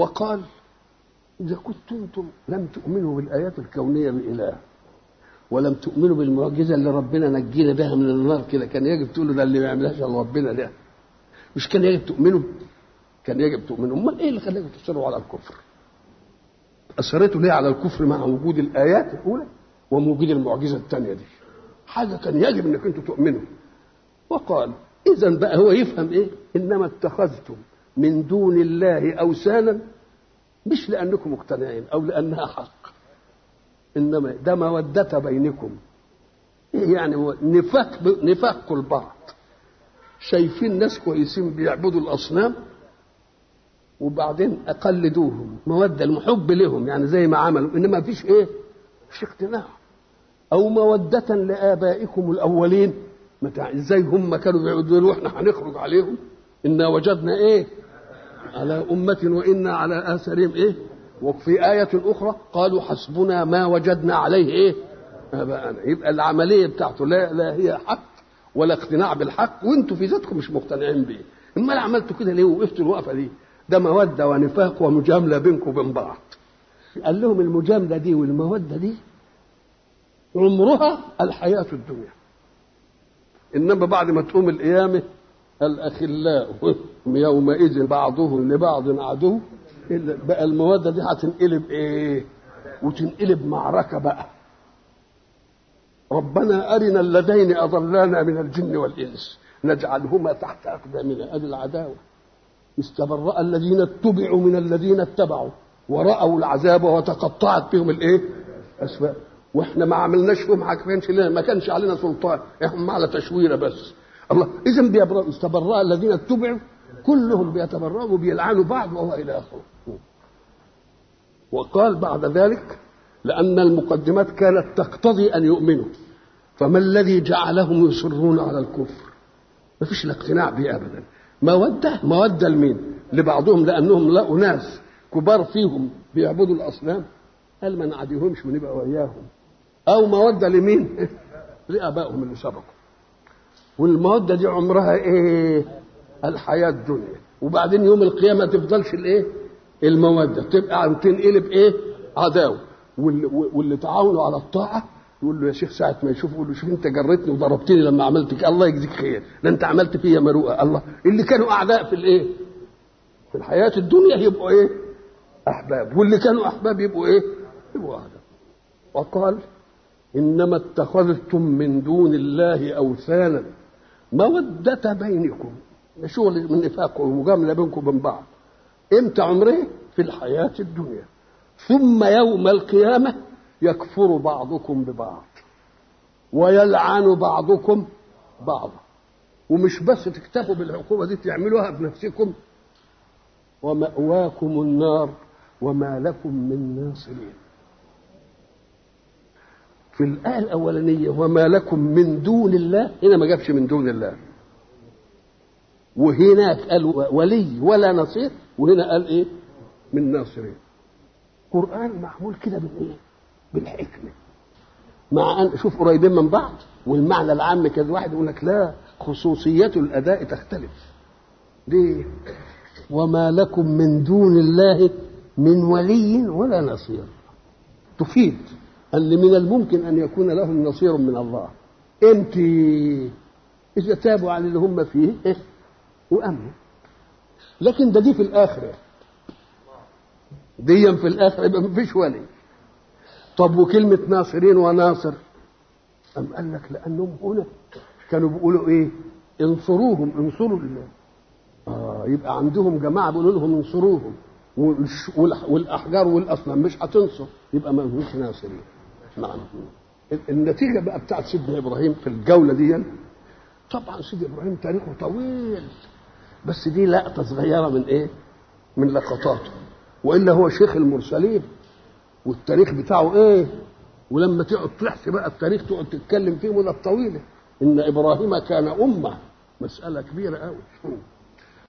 وقال إذا كنتم انتم لم تؤمنوا بالآيات الكونية بإله ولم تؤمنوا بالمعجزة اللي ربنا نجينا بها من النار كده كان يجب تقولوا ده اللي ما يعملهاش الا ربنا ده مش كان يجب تؤمنوا كان يجب تؤمنوا امال ايه اللي خلاكم تصروا على الكفر اصريتوا ليه على الكفر مع وجود الايات الاولى ووجود المعجزه الثانيه دي حاجه كان يجب انك انتم تؤمنوا وقال اذا بقى هو يفهم ايه انما اتخذتم من دون الله اوثانا مش لانكم مقتنعين او لانها حق انما ده موده بينكم ايه يعني هو نفاق نفاق البعض شايفين ناس كويسين بيعبدوا الاصنام وبعدين اقلدوهم موده المحب لهم يعني زي ما عملوا انما فيش ايه مفيش اقتناع او موده لابائكم الاولين متى ازاي هم كانوا بيعبدون واحنا هنخرج عليهم انا وجدنا ايه على أمة وإنا على آثارهم إيه وفي آية أخرى قالوا حسبنا ما وجدنا عليه إيه آباءنا يبقى العملية بتاعته لا لا هي حق ولا اقتناع بالحق وانتوا في ذاتكم مش مقتنعين بيه امال عملتوا كده ليه وقفتوا الوقفه دي ده موده ونفاق ومجامله بينكم وبين بعض قال لهم المجامله دي والموده دي عمرها الحياه الدنيا انما بعد ما تقوم القيامه الاخلاء يومئذ بعضهم لبعض عدو بقى الموده دي هتنقلب ايه وتنقلب معركه بقى ربنا ارنا اللذين اضلانا من الجن والانس نجعلهما تحت اقدامنا ادي العداوه استبرأ الذين اتبعوا من الذين اتبعوا ورأوا العذاب وتقطعت بهم الايه؟ اسباب واحنا ما عملناش فيهم حاجه ما كانش لنا ما كانش علينا سلطان احنا على تشويره بس الله اذا بيبرأ استبرأ الذين اتبعوا كلهم بيتبرأوا وبيلعنوا بعض وهو الى اخره وقال بعد ذلك لأن المقدمات كانت تقتضي أن يؤمنوا فما الذي جعلهم يصرون على الكفر ما فيش الاقتناع به أبدا مودة مودة لمين لبعضهم لأنهم لقوا ناس كبار فيهم بيعبدوا الأصنام قال ما نعديهمش ونبقى وياهم أو مودة لمين لآبائهم اللي سبقوا والمودة دي عمرها إيه الحياة الدنيا وبعدين يوم القيامة تفضلش الإيه المودة تبقى تنقلب إيه عداوة واللي, واللي تعاونوا على الطاعه يقول له يا شيخ ساعه ما يشوف يقول له شوف انت جريتني وضربتني لما عملت كده الله يجزيك خير ده انت عملت فيا مروءه الله اللي كانوا اعداء في الايه؟ في الحياه الدنيا يبقوا ايه؟ احباب واللي كانوا احباب يبقوا ايه؟ يبقوا اعداء وقال انما اتخذتم من دون الله اوثانا موده بينكم شغل من نفاق ومجامله بينكم وبين بعض امتى عمره؟ في الحياه الدنيا ثم يوم القيامة يكفر بعضكم ببعض ويلعن بعضكم بعضا ومش بس تكتفوا بالعقوبة دي تعملوها بنفسكم ومأواكم النار وما لكم من ناصرين في الآية الأولانية وما لكم من دون الله هنا ما جابش من دون الله وهناك قال ولي ولا نصير وهنا قال ايه من ناصرين القرآن معمول كده بالايه؟ بالحكمة مع أن شوف قريبين من بعض والمعنى العام كذا واحد يقول لك لا خصوصية الأداء تختلف ليه؟ وما لكم من دون الله من ولي ولا نصير تفيد أن من الممكن أن يكون لهم نصير من الله امتى إذا تابوا عن اللي هم فيه إيه؟ وأمنوا لكن ده دي في الآخرة ديا في الاخر يبقى مفيش ولي طب وكلمة ناصرين وناصر أم قال لك لأنهم هنا كانوا بيقولوا إيه انصروهم انصروا الله آه يبقى عندهم جماعة بيقولوا لهم انصروهم والأحجار والأصنام مش هتنصر يبقى ما فيش ناصرين نعم النتيجة بقى بتاعت سيدنا إبراهيم في الجولة دي طبعا سيدنا إبراهيم تاريخه طويل بس دي لقطة صغيرة من إيه؟ من لقطاته والا هو شيخ المرسلين والتاريخ بتاعه ايه ولما تقعد تحكي بقى التاريخ تقعد تتكلم فيه مده طويله ان ابراهيم كان امه مساله كبيره قوي